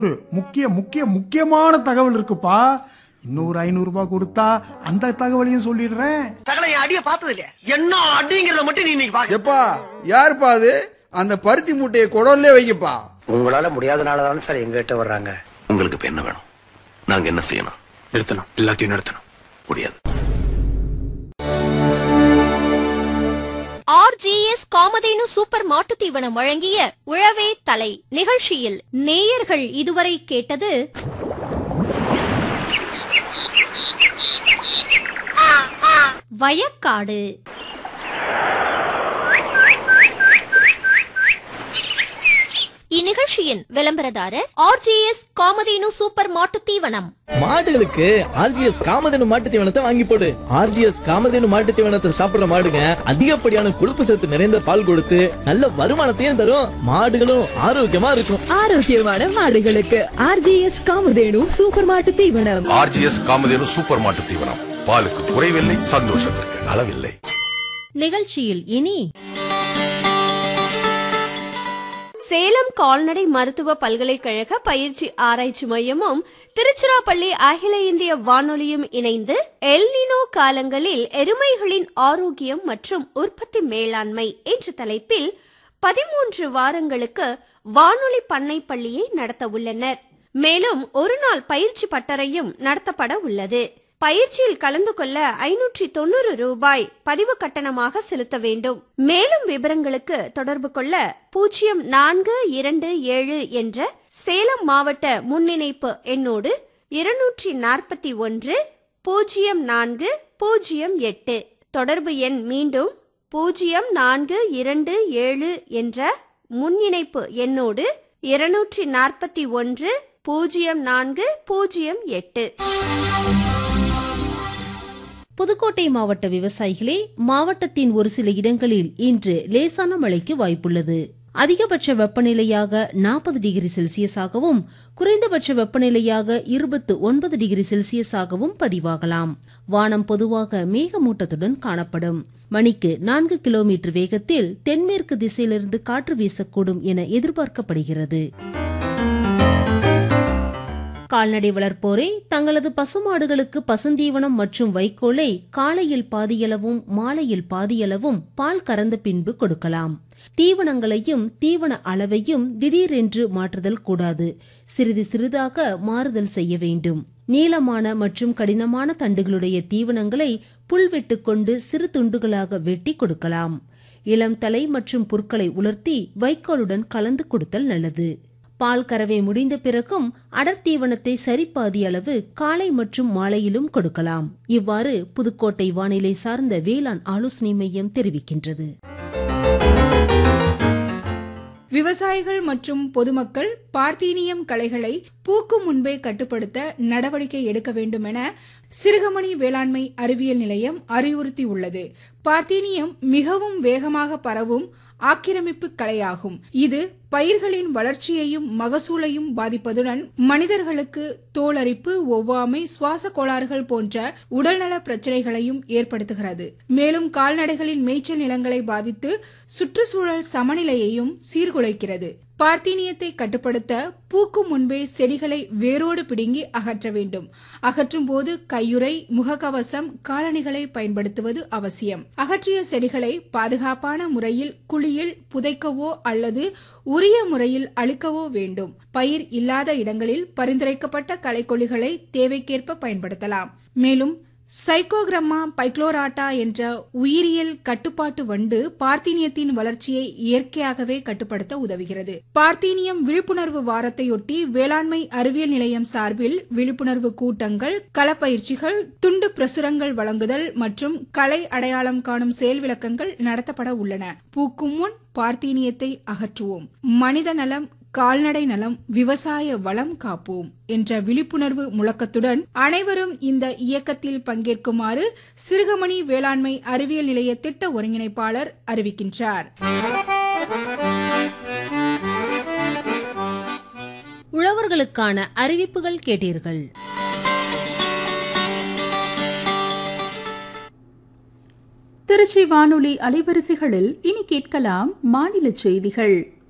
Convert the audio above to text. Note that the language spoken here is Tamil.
ஒரு முக்கிய முக்கிய முக்கியமான தகவல் இருக்குப்பா இன்னொரு ஐநூறு ரூபாய் கொடுத்தா அந்த தகவலையும் சொல்லிடுறேன் சகல என் அடிய பார்த்தது இல்லையா என்ன அடிங்கிறத மட்டும் நீ இன்னைக்கு பாக்க எப்பா யாருப்பா அது அந்த பருத்தி மூட்டையை குடல்லே வைக்கப்பா உங்களால முடியாதனால தானே சார் எங்க கிட்ட வர்றாங்க உங்களுக்கு இப்ப என்ன வேணும் நாங்க என்ன செய்யணும் நிறுத்தணும் எல்லாத்தையும் நிறுத்தணும் முடியாது ஆர்ஜிஎஸ் காமதேனு சூப்பர் மாட்டுத் தீவனம் வழங்கிய உழவே தலை நிகழ்ச்சியில் நேயர்கள் இதுவரை கேட்டது வயக்காடு இந்நிகழ்ச்சியின் விளம்பரதாரர் ஆர்ஜிஎஸ் காமதேனு சூப்பர் மாட்டுத் தீவனம் மாடுகளுக்கு ஆர்ஜிஎஸ் காமதேனு மாட்டு தீவனத்தை வாங்கி போடு ஆர்ஜிஎஸ் காமதேனு மாட்டு தீவனத்தை சாப்பிடுற மாடுங்க அதிகப்படியான கொழுப்பு சத்து நிறைந்த பால் கொடுத்து நல்ல வருமானத்தையும் தரும் மாடுகளும் ஆரோக்கியமா இருக்கும் ஆரோக்கியமான மாடுகளுக்கு ஆர்ஜிஎஸ் காமதேனு சூப்பர் மாட்டு தீவனம் ஆர்ஜிஎஸ் காமதேனு சூப்பர் மாட்டு தீவனம் பாலுக்கு குறைவில்லை சந்தோஷத்திற்கு அளவில்லை நிகழ்ச்சியில் இனி சேலம் கால்நடை மருத்துவ பல்கலைக்கழக பயிற்சி ஆராய்ச்சி மையமும் திருச்சிராப்பள்ளி அகில இந்திய வானொலியும் இணைந்து எல்னினோ காலங்களில் எருமைகளின் ஆரோக்கியம் மற்றும் உற்பத்தி மேலாண்மை என்ற தலைப்பில் பதிமூன்று வாரங்களுக்கு வானொலி பண்ணை பள்ளியை நடத்த உள்ளனர் மேலும் ஒரு நாள் பயிற்சி பட்டறையும் நடத்தப்பட உள்ளது பயிற்சியில் கலந்து கொள்ள ஐநூற்றி தொண்ணூறு ரூபாய் பதிவு கட்டணமாக செலுத்த வேண்டும் மேலும் விவரங்களுக்கு தொடர்பு கொள்ள பூஜ்ஜியம் நான்கு இரண்டு ஏழு என்ற சேலம் மாவட்ட முன்னிணைப்பு எண்ணோடு இருநூற்றி நாற்பத்தி ஒன்று பூஜ்ஜியம் நான்கு பூஜ்ஜியம் எட்டு தொடர்பு எண் மீண்டும் பூஜ்ஜியம் நான்கு இரண்டு ஏழு என்ற முன்னிணைப்பு எண்ணோடு இருநூற்றி நாற்பத்தி ஒன்று பூஜ்ஜியம் நான்கு பூஜ்ஜியம் எட்டு புதுக்கோட்டை மாவட்ட விவசாயிகளே மாவட்டத்தின் ஒரு சில இடங்களில் இன்று லேசான மழைக்கு வாய்ப்புள்ளது அதிகபட்ச வெப்பநிலையாக நாற்பது டிகிரி செல்சியஸாகவும் குறைந்தபட்ச வெப்பநிலையாக இருபத்து ஒன்பது டிகிரி செல்சியஸாகவும் பதிவாகலாம் வானம் பொதுவாக மேகமூட்டத்துடன் காணப்படும் மணிக்கு நான்கு கிலோமீட்டர் வேகத்தில் தென்மேற்கு திசையிலிருந்து காற்று வீசக்கூடும் என எதிர்பார்க்கப்படுகிறது கால்நடை வளர்ப்போரே தங்களது பசுமாடுகளுக்கு பசுந்தீவனம் மற்றும் வைக்கோலை காலையில் பாதியளவும் மாலையில் பாதியளவும் பால் கறந்த பின்பு கொடுக்கலாம் தீவனங்களையும் தீவன அளவையும் திடீரென்று மாற்றுதல் கூடாது சிறிது சிறிதாக மாறுதல் செய்ய வேண்டும் நீளமான மற்றும் கடினமான தண்டுகளுடைய தீவனங்களை புல் வெட்டுக்கொண்டு சிறு துண்டுகளாக வெட்டி கொடுக்கலாம் இளம் தலை மற்றும் புற்களை உலர்த்தி வைக்கோலுடன் கலந்து கொடுத்தல் நல்லது பால் கறவை முடிந்த பிறகும் அடர் தீவனத்தை சரிபாதி அளவு காலை மற்றும் மாலையிலும் கொடுக்கலாம் இவ்வாறு புதுக்கோட்டை வானிலை சார்ந்த வேளாண் ஆலோசனை மையம் தெரிவிக்கின்றது விவசாயிகள் மற்றும் பொதுமக்கள் பார்த்தீனியம் களைகளை பூக்கும் முன்பே கட்டுப்படுத்த நடவடிக்கை எடுக்க வேண்டும் என சிறுகமணி வேளாண்மை அறிவியல் நிலையம் அறிவுறுத்தியுள்ளது பார்த்தீனியம் மிகவும் வேகமாக பரவும் ஆக்கிரமிப்பு கலையாகும் இது பயிர்களின் வளர்ச்சியையும் மகசூலையும் பாதிப்பதுடன் மனிதர்களுக்கு தோலரிப்பு ஒவ்வாமை சுவாச கோளாறுகள் போன்ற உடல்நல பிரச்சனைகளையும் ஏற்படுத்துகிறது மேலும் கால்நடைகளின் மேய்ச்சல் நிலங்களை பாதித்து சுற்றுச்சூழல் சமநிலையையும் சீர்குலைக்கிறது பார்த்தீனியத்தை கட்டுப்படுத்த பூக்கும் முன்பே செடிகளை வேரோடு பிடுங்கி அகற்ற வேண்டும் அகற்றும் போது கையுறை முகக்கவசம் காலணிகளை பயன்படுத்துவது அவசியம் அகற்றிய செடிகளை பாதுகாப்பான முறையில் குழியில் புதைக்கவோ அல்லது உரிய முறையில் அழிக்கவோ வேண்டும் பயிர் இல்லாத இடங்களில் பரிந்துரைக்கப்பட்ட களைக்கொல்லிகளை தேவைக்கேற்ப பயன்படுத்தலாம் மேலும் சைக்கோகிரம்மா பைக்ளோராட்டா என்ற உயிரியல் கட்டுப்பாட்டு வண்டு பார்த்தீனியத்தின் வளர்ச்சியை இயற்கையாகவே கட்டுப்படுத்த உதவுகிறது பார்த்தீனியம் விழிப்புணர்வு வாரத்தையொட்டி வேளாண்மை அறிவியல் நிலையம் சார்பில் விழிப்புணர்வு கூட்டங்கள் களப்பயிற்சிகள் துண்டு பிரசுரங்கள் வழங்குதல் மற்றும் கலை அடையாளம் காணும் செயல் விளக்கங்கள் நடத்தப்பட உள்ளன பூக்கும் முன் பார்த்தீனியத்தை அகற்றுவோம் மனித நலம் கால்நடை நலம் விவசாய வளம் காப்போம் என்ற விழிப்புணர்வு முழக்கத்துடன் அனைவரும் இந்த இயக்கத்தில் பங்கேற்குமாறு சிறுகமணி வேளாண்மை அறிவியல் நிலைய திட்ட ஒருங்கிணைப்பாளர் அறிவிக்கின்றார் உழவர்களுக்கான அறிவிப்புகள் கேட்டீர்கள் திருச்சி வானொலி அலைவரிசைகளில் இனி கேட்கலாம் மாநில செய்திகள்